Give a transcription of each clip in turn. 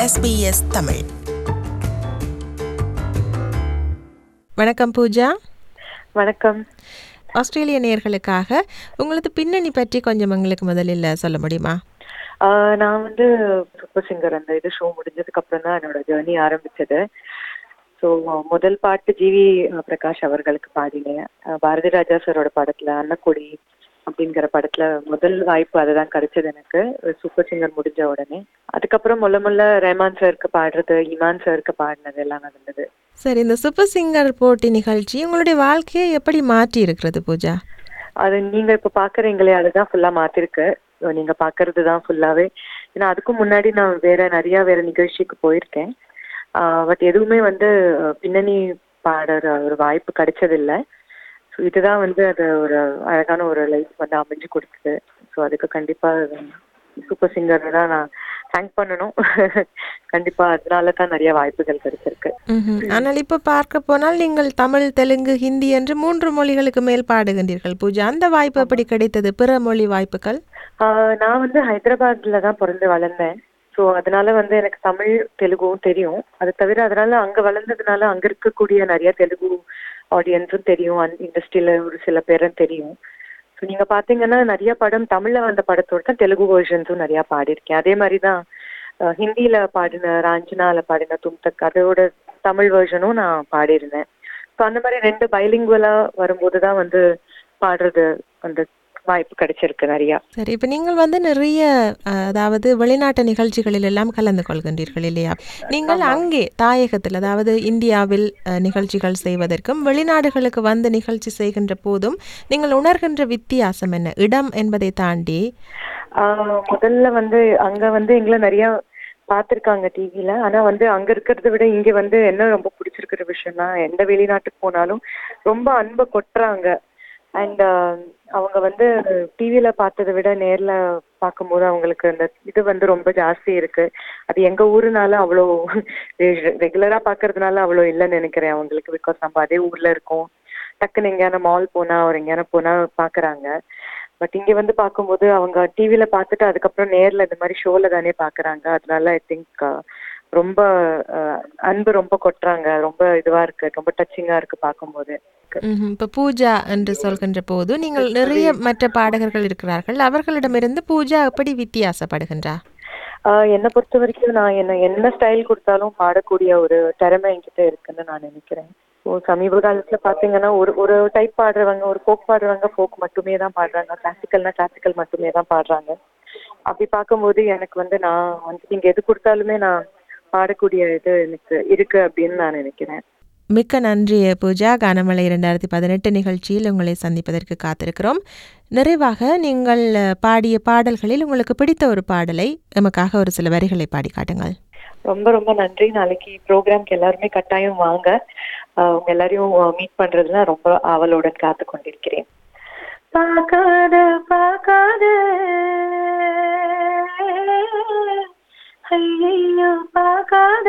SBS Tamil வணக்கம் பூஜா வணக்கம் ஆஸ்திரேலிய நேயர்களுக்காக உங்களது பின்னணி பற்றி கொஞ்சம் எங்களுக்கு முதலில் சொல்ல முடியுமா ஆஹ் நான் வந்து சூப்பர் சிங்கர் அந்த இது ஷோ முடிஞ்சதுக்கு அப்புறம் தான் என்னோட ஜேர்னி ஆரம்பிச்சது ஸோ முதல் பாட்டு ஜிவி பிரகாஷ் அவர்களுக்கு பாடினேன் ஆஹ் பாரதி ராஜா சாரோட படத்துல அன்னக்கொடி அப்படிங்கிற படத்துல முதல் வாய்ப்பு அதுதான் கிடைச்சது எனக்கு சூப்பர் சிங்கர் முடிஞ்ச உடனே அதுக்கப்புறம் முல்ல முல்ல ரஹ்மான் சாருக்கு பாடுறது இமான் சாருக்கு பாடினது எல்லாம் நடந்தது சரி இந்த சூப்பர் சிங்கர் போட்டி நிகழ்ச்சி உங்களுடைய வாழ்க்கையை எப்படி மாற்றி இருக்கிறது பூஜா அது நீங்க இப்ப பாக்குறீங்களே அதுதான் ஃபுல்லா மாத்திருக்கு So, நீங்க பாக்குறது தான் ஃபுல்லாவே ஏன்னா அதுக்கு முன்னாடி நான் வேற நிறைய வேற நிகழ்ச்சிக்கு போயிருக்கேன் பட் எதுவுமே வந்து அஹ், பின்னணி பாடுற ஒரு வாய்ப்பு கிடைச்சதில்ல ஸோ இதுதான் வந்து அது ஒரு அழகான ஒரு லைஃப் வந்து அமைஞ்சு கொடுத்தது ஸோ அதுக்கு கண்டிப்பா சூப்பர் சிங்கர் தான் நான் தேங்க் பண்ணணும் கண்டிப்பா அதனால தான் நிறைய வாய்ப்புகள் கிடைச்சிருக்கு ம்ஹும். ஆனால் இப்போ பார்க்க போனால் நீங்கள் தமிழ் தெலுங்கு ஹிந்தி என்று மூன்று மொழிகளுக்கு மேல் பாடுகின்றீர்கள் பூஜா அந்த வாய்ப்பு எப்படி கிடைத்தது பிற மொழி வாய்ப்புகள் ஆஹ் நான் வந்து ஹைதராபாத்ல தான் பிறந்து வளர்ந்தேன் ஸோ அதனால வந்து எனக்கு தமிழ் தெலுங்கும் தெரியும் அது தவிர அதனால அங்க வளர்ந்ததுனால அங்க இருக்கக்கூடிய நிறைய தெலுங்கு ஆடியன்ஸும் தெரியும் அந்த இண்டஸ்ட்ரியில ஒரு சில பேரும் தெரியும் ஸோ நீங்க பாத்தீங்கன்னா நிறைய படம் தமிழ்ல வந்த படத்தோட தான் தெலுங்கு வேர்ஷன்ஸும் நிறைய பாடியிருக்கேன் அதே மாதிரி தான் ஆஹ் ஹிந்தியில பாடின ராஞ்சனால பாடின தும்தக் அதோட தமிழ் வேர்ஷனும் நான் பாடியிருந்தேன் ஸோ அந்த மாதிரி ரெண்டு பைலிங்குவலா வரும்போது தான் வந்து பாடுறது அந்த வாய்ப்பு கிடைச்சிருக்கு நிறையா சரி இப்போ நீங்கள் வந்து நிறைய அஹ், அதாவது வெளிநாட்டு நிகழ்ச்சிகளில் எல்லாம் கலந்து கொள்கின்றீர்கள் இல்லையா நீங்கள் அங்கே தாயகத்தில் அதாவது இந்தியாவில் அஹ், நிகழ்ச்சிகள் செய்வதற்கும் வெளிநாடுகளுக்கு வந்து நிகழ்ச்சி செய்கின்ற போதும் நீங்கள் உணர்கின்ற வித்தியாசம் என்ன இடம் என்பதை தாண்டி ஆஹ் முதல்ல வந்து அங்க வந்து எங்களை நிறைய பார்த்திருக்காங்க டிவில ஆனா வந்து அங்க இருக்கிறத விட இங்க வந்து என்ன ரொம்ப பிடிச்சிருக்கிற விஷயம்னா எந்த வெளிநாட்டுக்கு போனாலும் ரொம்ப அன்பை கொட்டுறாங்க அண்ட் அவங்க வந்து டிவில பார்த்ததை விட நேர்ல பார்க்கும்போது அவங்களுக்கு அந்த இது வந்து ரொம்ப ஜாஸ்தி இருக்கு அது எங்க ஊருனால அவ்வளோ ரெகுலரா பாக்குறதுனால அவ்வளோ இல்லைன்னு நினைக்கிறேன் அவங்களுக்கு பிகாஸ் நம்ம அதே ஊர்ல இருக்கோம் டக்குன்னு எங்கேயான மால் போனா ஒரு எங்கேயான போனா பாக்குறாங்க பட் இங்க வந்து பார்க்கும்போது அவங்க டிவில பார்த்துட்டு அதுக்கப்புறம் நேர்ல இந்த மாதிரி ஷோல தானே பாக்குறாங்க அதனால ஐ திங்க் ரொம்ப அஹ், அன்பு ரொம்ப கொட்டுறாங்க ரொம்ப இதுவா இருக்கு ரொம்ப டச்சிங்கா இருக்கு பார்க்கும்போது ம்ஹும். இப்ப பூஜா என்று சொல்கின்ற போது நீங்கள் நிறைய மற்ற பாடகர்கள் இருக்கிறார்கள் அவர்களிடமிருந்து பூஜா எப்படி வித்தியாசப்படுகின்றா ஆஹ் என்னை பொறுத்த வரைக்கும் நான் என்ன என்ன ஸ்டைல் கொடுத்தாலும் பாடக்கூடிய ஒரு திறமை என்கிட்ட இருக்குன்னு நான் நினைக்கிறேன் ஸோ சமீப காலத்துல பாத்தீங்கன்னா ஒரு ஒரு டைப் பாடுறவங்க ஒரு ஃபோக் பாடுறவங்க ஃபோக் மட்டுமே தான் பாடுறாங்க கிளாசிக்கல்னா கிளாசிக்கல் மட்டுமே தான் பாடுறாங்க அப்படி பார்க்கும்போது எனக்கு வந்து நான் வந்து நீங்க எது கொடுத்தாலுமே நான் பாடக்கூடிய இது எனக்கு இருக்கு அப்படின்னு நான் நினைக்கிறேன் மிக்க நன்றி பூஜா கானமலை இரண்டாயிரத்தி பதினெட்டு நிகழ்ச்சியில் உங்களை சந்திப்பதற்கு காத்திருக்கிறோம் நிறைவாக நீங்கள் அஹ், பாடிய பாடல்களில் உங்களுக்கு பிடித்த ஒரு பாடலை எமக்காக ஒரு சில வரிகளை பாடி காட்டுங்கள் ரொம்ப ரொம்ப நன்றி நாளைக்கு ப்ரோக்ராம்க்கு எல்லாருமே கட்டாயம் வாங்க ஆஹ் உங்க எல்லாரையும் மீட் பண்றதுல ரொம்ப ஆவலுடன் காத்து கொண்டிருக்கிறேன் பார்க்காத பார்க்காத ஐயோ பார்க்காத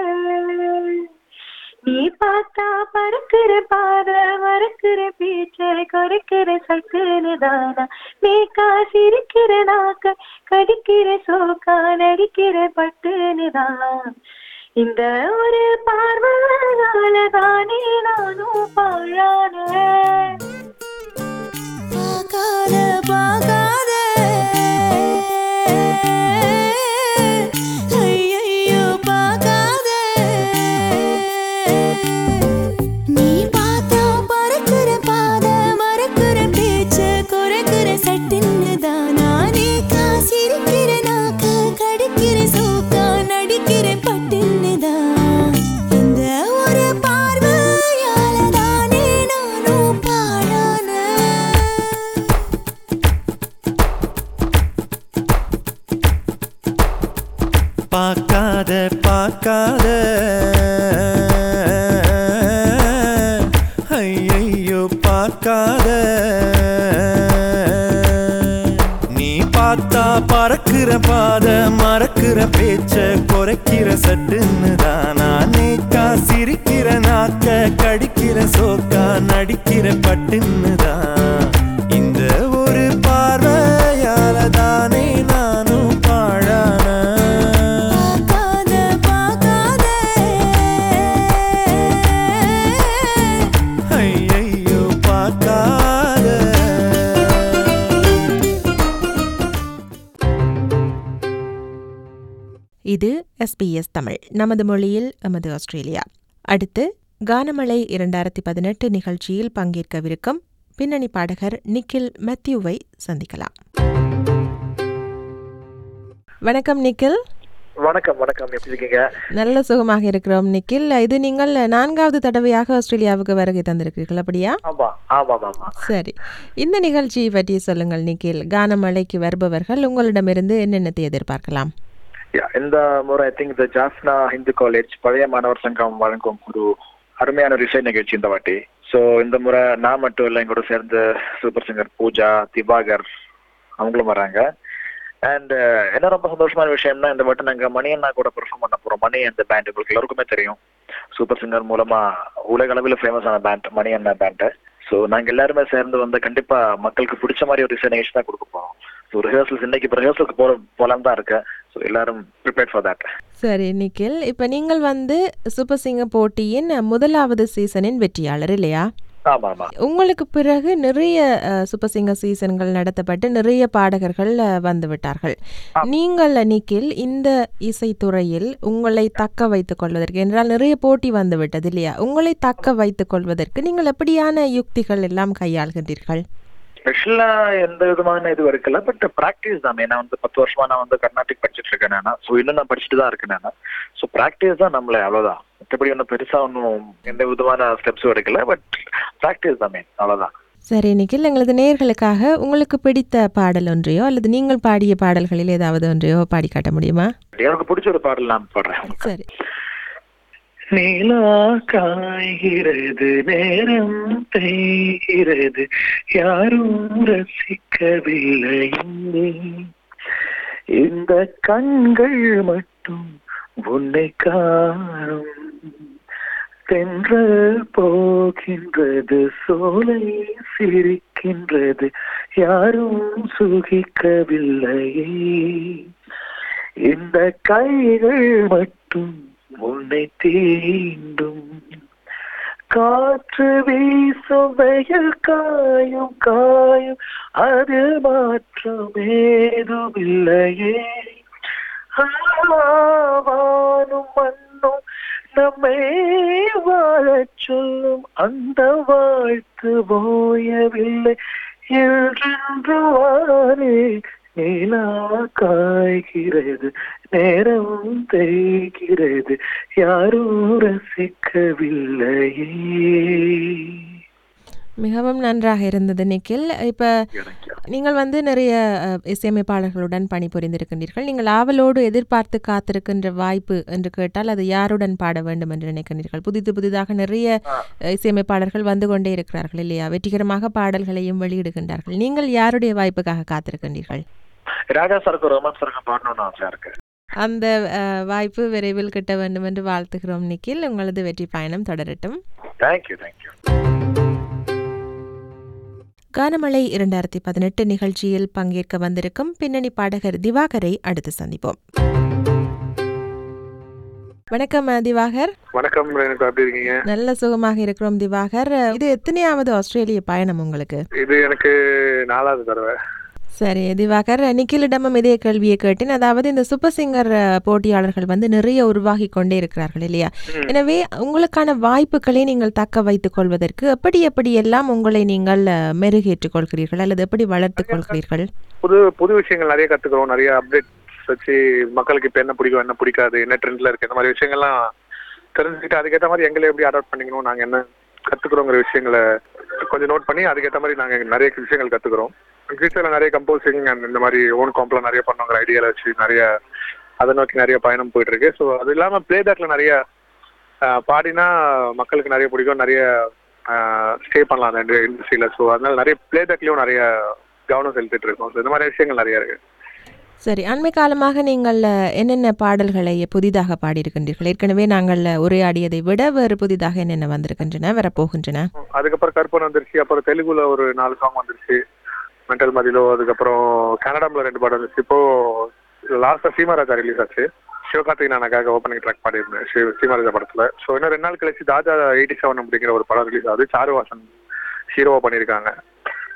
நீ பார்த்தா பறக்கிற பாத மறக்கிற பீச்சை குறைக்கிற சட்டுன்னு தானா நீ காசிருக்கிற நாக்க கடிக்கிற சோக்கா நடிக்கிற பட்டுன்னு தான் இந்த ஒரு பார்வையால தானே நானும் பாழான பார்க்காத பார்க்காத ஐயையோ பார்க்காத நீ பார்த்தா பறக்கிற பாத மறக்கிற பேச்சு குறைக்கிற சட்டின்னு தானா நீ காசிருக்கிற நாக்க கடிக்கிற சோக்கா நடிக்கிற பட்டின்னு தான் இந்த ஒரு பார்வையால தானே நானும் பாழான பார்க்காத பார்க்காத ஐயையோ பார்க்காத நீ பார்த்தா பறக்கிற பாத மறக்கிற பேச்ச குறைக்கிற சட்டுன்னு தானா நேக்கா சிரிக்கிற நாக்க கடிக்கிற சோக்கா நடிக்கிற பட்டுன்னு தான் இந்த ஒரு பார்வையால தானே நானும் பாழான பார்க்காத இது எஸ்பிஎஸ் தமிழ் நமது மொழியில் எமது ஆஸ்திரேலியா அடுத்து கானமழை இரண்டாயிரத்தி பதினெட்டு நிகழ்ச்சியில் பங்கேற்கவிருக்கும் பின்னணி பாடகர் நிக்கில் மேத்யூவை சந்திக்கலாம் வணக்கம் நிக்கில் வணக்கம் வணக்கம் எப்படி இருக்கீங்க நல்ல சுகமாக இருக்கிறோம் நிக்கில் இது நீங்கள் நான்காவது தடவையாக ஆஸ்திரேலியாவுக்கு வருகை தந்திருக்கிறீர்கள் அப்படியா ஆமா ஆமா ஆமா சரி இந்த நிகழ்ச்சியை பற்றி சொல்லுங்கள் நிக்கில் கானமழைக்கு வருபவர்கள் உங்களிடமிருந்து என்னென்னத்தை எதிர்பார்க்கலாம் Yeah, இந்த முறை ஐ திங்க் இந்த ஜாஃப்னா ஹிந்து காலேஜ் பழைய மாணவர் சங்கம் வழங்கும் ஒரு அருமையான ஒரு இசை நிகழ்ச்சி இந்த வாட்டி ஸோ இந்த முறை நான் மட்டும் இல்லை எங்கூட சேர்ந்து சூப்பர் சிங்கர் பூஜா திவாகர் அவங்களும் வராங்க அண்ட் என்ன ரொம்ப சந்தோஷமான விஷயம்னா இந்த வாட்டி நாங்கள் மணி அண்ணா கூட பெர்ஃபார்ம் பண்ண போகிறோம் மணி அந்த பேண்ட் உங்களுக்கு எல்லாருக்குமே தெரியும் சூப்பர் சிங்கர் மூலமா உலக அளவில் ஃபேமஸான பேண்ட் மணி அண்ணா பேண்ட்டு ஸோ நாங்கள் எல்லாருமே சேர்ந்து வந்து கண்டிப்பா மக்களுக்கு பிடிச்ச மாதிரி ஒரு இசை நிகழ்ச்சி தான் கொடுக்க போகிறோம் ஸோ ரிஹர்சல்ஸ் இன்னைக்கு இப்போ ரிஹர்சலுக்கு போகிற போலாம் தான் இருக்கு ஸோ எல்லாரும் ப்ரிப்பேர் ஃபார் தட் சரி நிக்கில் இப்போ நீங்கள் வந்து சூப்பர் சிங்கர் போட்டியின் முதலாவது சீசனின் வெற்றியாளர் இல்லையா ஆமா ஆமா உங்களுக்கு பிறகு நிறைய அஹ், சூப்பர் சிங்கர் சீசன்கள் நடத்தப்பட்டு நிறைய பாடகர்கள் அஹ், வந்து விட்டார்கள் நீங்கள் நிக்கில் இந்த இசைத்துறையில் உங்களை தக்க வைத்துக் கொள்வதற்கு என்றால் நிறைய போட்டி வந்து விட்டது இல்லையா உங்களை தக்க வைத்துக் கொள்வதற்கு நீங்கள் எப்படியான யுக்திகள் எல்லாம் கையாள்கின்றீர்கள் ஸ்பெஷலா எந்த விதமான இது இருக்குல்ல பட் ப்ராக்டிஸ் தான் நான் வந்து பத்து வருஷமா நான் வந்து கர்நாடிக் படிச்சுட்டு இருக்கேன் நான் ஸோ இன்னும் நான் படிச்சுட்டு தான் இருக்கேன் நான் ஸோ ப்ராக்டிஸ் தான் நம்மளே அவ்வளவுதான் மற்றபடி ஒன்றும் பெருசா ஒன்றும் எந்த விதமான ஸ்டெப்ஸும் எடுக்கல பட் ப்ராக்டிஸ் தான் மெயின் அவ்வளவுதான் சரி நிக்கில் எங்களது நேயர்களுக்காக உங்களுக்கு பிடித்த பாடல் ஒன்றையோ அல்லது நீங்கள் பாடிய பாடல்களில் ஏதாவது ஒன்றையோ பாடி காட்ட முடியுமா எனக்கு பிடிச்ச ஒரு பாடல் நான் பாடுறேன் சரி நிலா காய்கிறது நேரம் தேய்கிறது யாரும் ரசிக்கவில்லை இந்த கண்கள் மட்டும் உன்னை காணும் தென்றல் போகின்றது சோலை சிரிக்கின்றது யாரும் சுகிக்கவில்லையே இந்த கைகள் மட்டும் உன்னை தீண்டும் காற்று வீசும் வெயில் காயும் காயும் அது மாற்றம் ஏதுமில்லையே ஆவானும் மண்ணும் நம்மை வாழச் சொல்லும் அந்த வாழ்த்து ஓயவில்லை என்றென்று வாரே நிலா காய்கிறது நேரம் தேய்கிறது யாரும் ரசிக்கவில்லையே மிகவும் நன்றாக இருந்தது நிக்கில் இப்போ நீங்கள் வந்து நிறைய அஹ், இசையமைப்பாளர்களுடன் பணிபுரிந்திருக்கின்றீர்கள் நீங்கள் ஆவலோடு எதிர்பார்த்து காத்திருக்கின்ற வாய்ப்பு என்று கேட்டால் அது யாருடன் பாட வேண்டும் என்று நினைக்கின்றீர்கள் புதிது புதிதாக நிறைய அஹ், இசையமைப்பாளர்கள் வந்து கொண்டே இருக்கிறார்கள் இல்லையா வெற்றிகரமாக பாடல்களையும் வெளியிடுகின்றார்கள் நீங்கள் யாருடைய வாய்ப்புக்காக காத்திருக்கின்றீர்கள் ராஜா சாருக்கு ரோமான் சாருக்கு பாடணும்னு ஆசையா இருக்கு அந்த அஹ், வாய்ப்பு விரைவில் கிட்ட வேண்டும் என்று வாழ்த்துகிறோம் நிக்கில் உங்களது வெற்றி பயணம் தொடரட்டும் தேங்க்யூ தேங்க்யூ கானமழை இரண்டாயிரத்தி பதினெட்டு நிகழ்ச்சியில் பங்கேற்க வந்திருக்கும் பின்னணி பாடகர் திவாகரை அடுத்து சந்திப்போம் வணக்கம் அஹ், திவாகர் வணக்கம் எனக்கு எப்படி இருக்கீங்க நல்ல சுகமாக இருக்கிறோம் திவாகர் இது எத்தனையாவது ஆஸ்திரேலிய பயணம் உங்களுக்கு இது எனக்கு நாலாவது தடவை சரி திவாகர் நிக்கிலிடமும் இதே கேள்வியை கேட்டேன் அதாவது இந்த சூப்பர் சிங்கர் அஹ், போட்டியாளர்கள் வந்து நிறைய உருவாகி கொண்டே இருக்கிறார்கள் இல்லையா எனவே உங்களுக்கான வாய்ப்புகளை நீங்கள் தக்க வைத்துக் கொள்வதற்கு எப்படி எப்படி எல்லாம் உங்களை நீங்கள் அஹ், மெருகேற்றுக் கொள்கிறீர்கள் அல்லது எப்படி வளர்த்துக் கொள்கிறீர்கள் புது புது விஷயங்கள் நிறைய கத்துக்கிறோம் நிறைய அப்டேட்ஸ் வச்சு மக்களுக்கு இப்ப என்ன பிடிக்கும் என்ன பிடிக்காது என்ன ட்ரெண்ட்ல இருக்கு இந்த மாதிரி விஷயங்கள்லாம் தெரிஞ்சுக்கிட்டு அதுக்கேற்ற மாதிரி எங்களை எப்படி அடாப்ட் பண்ணிக்கணும் நாங்க என்ன கத்துக்கிறோங்கிற விஷயங்களை கொஞ்சம் நோட் பண்ணி அதுக்கேற்ற மாதிரி நாங்க நிறைய விஷயங்கள் கத்துக்கிறோம் ஃபியூச்சர்ல நிறைய கம்போசிங் அண்ட் இந்த மாதிரி ஓன் காம்ப்லாம் நிறைய பண்ணுங்கிற ஐடியால வச்சு நிறைய அதை நோக்கி நிறைய பயணம் போயிட்டு இருக்கு ஸோ அது இல்லாம பிளேபேக்ல நிறைய ஆஹ், பாடினா மக்களுக்கு நிறைய பிடிக்கும் நிறைய ஸ்டே பண்ணலாம் அந்த இண்டஸ்ட்ரியில ஸோ அதனால நிறைய பிளேபேக்லயும் நிறைய கவனம் செலுத்திட்டு இருக்கோம் ஸோ இந்த மாதிரி விஷயங்கள் நிறைய இருக்கு சரி அண்மை காலமாக நீங்கள் அஹ், என்னென்ன பாடல்களை புதிதாக பாடியிருக்கின்றீர்கள் ஏற்கனவே நாங்கள் உரையாடியதை விட வேறு புதிதாக என்னென்ன வந்திருக்கின்றன வரப்போகின்றன அதுக்கப்புறம் கற்பனை வந்துருச்சு அப்புறம் தெலுங்குல ஒரு நாலு சாங் வந்துருச்சு மென்டல் மதிலோ அதுக்கப்புறம் கன்னடம்ல ரெண்டு பாடம் வந்துருச்சு இப்போ லாஸ்டா சீமாராஜா ரிலீஸ் ஆச்சு சிவகார்த்திகேயனுக்காக ஓப்பனிங் ட்ராக் பாடியிருந்தேன் சிவ சீமாராஜா படத்துல ஸோ இன்னும் ரெண்டு நாள் கழிச்சு தாஜா எயிட்டி செவன் அப்படிங்கிற ஒரு படம் ரிலீஸ் ஆகுது சாருவாசன் ஹீரோவா பண்ணியிருக்காங்க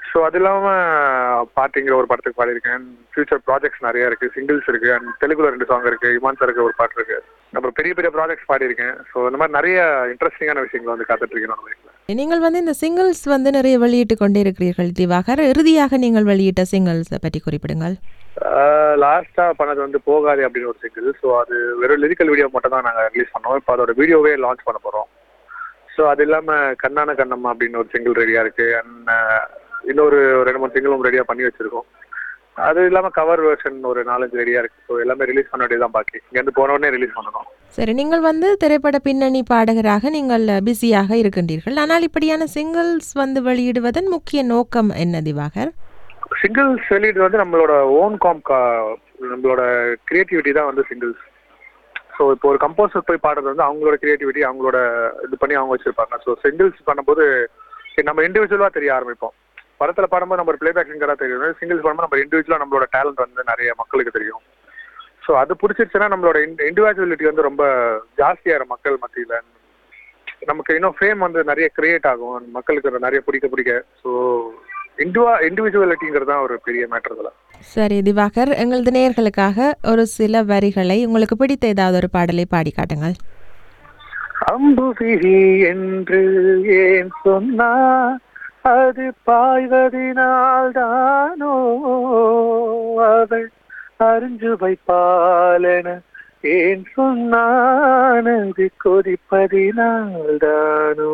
ஸோ அது இல்லாம பாட்டிங்கிற ஒரு படத்துக்கு பாடியிருக்கேன் ஃபியூச்சர் ப்ராஜெக்ட்ஸ் நிறைய இருக்கு சிங்கிள்ஸ் இருக்கு அண்ட் தெலுங்குல ரெண்டு சாங் இருக்கு இமான் சாருக்கு ஒரு பாட்டு இருக்கு அப்புறம் பெரிய பெரிய ப்ராஜெக்ட்ஸ் பாடியிருக்கேன் ஸோ இந்த மாதிரி நிறைய இன்ட்ரெஸ்டிங்கான விஷயங்கள் வந்து காத்துட்டு இருக்கேன் நம்ம லைஃப்ல நீங்கள் வந்து இந்த சிங்கிள்ஸ் வந்து நிறைய வெளியிட்டு கொண்டே இருக்கிறீர்கள் திவாகர் இறுதியாக நீங்கள் வெளியிட்ட சிங்கிள்ஸை பற்றி குறிப்பிடுங்கள் லாஸ்டா பண்ணது வந்து போகாதே அப்படின்னு ஒரு சிங்கிள் ஸோ அது வெறும் லிரிக்கல் வீடியோ மட்டும் தான் நாங்கள் ரிலீஸ் பண்ணோம் இப்போ அதோட வீடியோவே லான்ச் பண்ண போறோம் ஸோ அது இல்லாம கண்ணான கண்ணம்மா அப்படின்னு ஒரு சிங்கிள் ரெடியா இருக்கு அண்ட் இன்னொரு ரெண்டு மூணு சிங்கிளும் ரெடியா பண்ணி வச்சிருக்கோம் அது இல்லாம கவர் வெர்ஷன் ஒரு நாலஞ்சு ரெடியா இருக்கு ஸோ எல்லாமே ரிலீஸ் பண்ண வேண்டியதான் பாக்கி இங்கேருந்து போன உடனே ரிலீஸ் பண்ணணும் சரி நீங்கள் வந்து திரைப்பட பின்னணி பாடகராக நீங்கள் பிஸியாக இருக்கின்றீர்கள் ஆனால் இப்படியான சிங்கிள்ஸ் வந்து வெளியிடுவதன் முக்கிய நோக்கம் என்ன திவாகர் சிங்கிள்ஸ் வெளியீடு வந்து நம்மளோட ஓன் காம் நம்மளோட கிரியேட்டிவிட்டி தான் வந்து சிங்கிள்ஸ் ஸோ இப்போ ஒரு கம்போசர் போய் பாடுறது வந்து அவங்களோட கிரியேட்டிவிட்டி அவங்களோட இது பண்ணி அவங்க வச்சிருப்பாங்க ஸோ சிங்கிள்ஸ் பண்ணும்போது சரி, நம்ம இண்டிவிஜுவலாக தெரிய ஆரம்பிப்போம் படத்தில் பாடும்போது நம்ம பிளேபேக் சிங்கராக தெரியும் சிங்கிள்ஸ் பண்ணும்போது நம்ம இண்டிவிஜுவலாக நம்மளோட டேலண்ட் வந்து நிறைய மக்களுக்கு தெரியும் ஸோ அது பிடிச்சிருச்சுன்னா நம்மளோட இண்டிவிஜுவலிட்டி வந்து ரொம்ப ஜாஸ்தியாயிரும் மக்கள் மத்தியில் நமக்கு இன்னும் ஃபேம் வந்து நிறைய கிரியேட் ஆகும் மக்களுக்கு அது நிறைய பிடிக்க பிடிக்க ஸோ இண்டிவா இண்டிவிஜுவலிட்டிங்கிறது தான் ஒரு பெரிய மேட்டர் இதில் சரி திவாகர் எங்களது நேயர்களுக்காக ஒரு சில வரிகளை உங்களுக்கு பிடித்த ஏதாவது ஒரு பாடலை பாடி காட்டுங்கள் அம்புவிழி என்று ஏன் சொன்னா அது பாய்வதினால் தானோ அவள் அறிஞ்சு வைப்பாலென ஏன் சொன்னான் அது கொதிப்பதினால் தானோ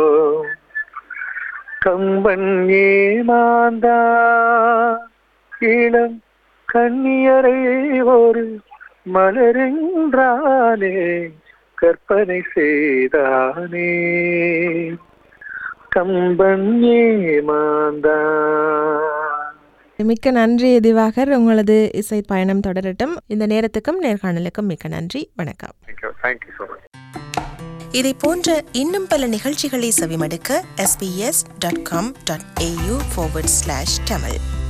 கம்பன் ஏமாந்தா இளம் கண்ணியரை ஒரு மலரென்றானே கற்பனை செய்தானே கம்பன் ஏமாந்தான் மிக்க நன்றி திவாகர் உங்களது இசை பயணம் தொடரட்டும் இந்த நேரத்துக்கும் நேர்காணலுக்கும் மிக்க நன்றி வணக்கம் தேங்க்யூ தேங்க்யூ ஸோ மச் இதை போன்ற இன்னும் பல நிகழ்ச்சிகளை செவிமடுக்க sbs.com.au forward slash tamil